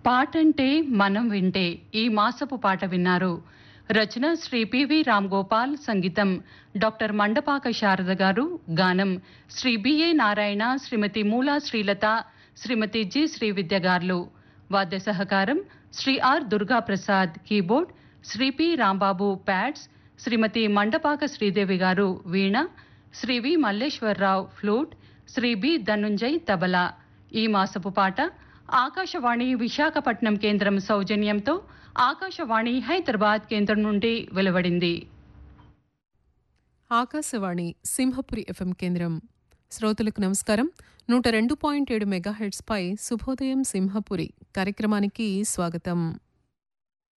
పాటంటే మనం వింటే ఈ మాసపు పాట విన్నారు రచన శ్రీ పివి రామ్ గోపాల్ సంగీతం డాక్టర్ మండపాక శారద గారు గానం శ్రీ బిఏ నారాయణ శ్రీమతి మూలా శ్రీలత శ్రీమతి జి శ్రీ విద్య గారు వాద్య సహకారం Shri R Durga Prasad keyboard Shri P Rambabu pads Shrimati Mandapaka Sridevi garu veena Shri V Malleswararao flute Shri B Dhanunjay tabla ఈ మాసపు పాట ఆకాశవాణి విశాఖపట్నం కేంద్రం సౌజన్యంతో ఆకాశవాణి హైదరాబాద్ కేంద్రం నుండి వెలువడింది ఆకాశవాణి సింహపురి ఎఫ్ఎం కేంద్రం శ్రోతలకు నమస్కారం నూట రెండు పాయింట్ ఏడు మెగాహెడ్స్పై శుభోదయం సింహపురి కార్యక్రమానికి స్వాగతం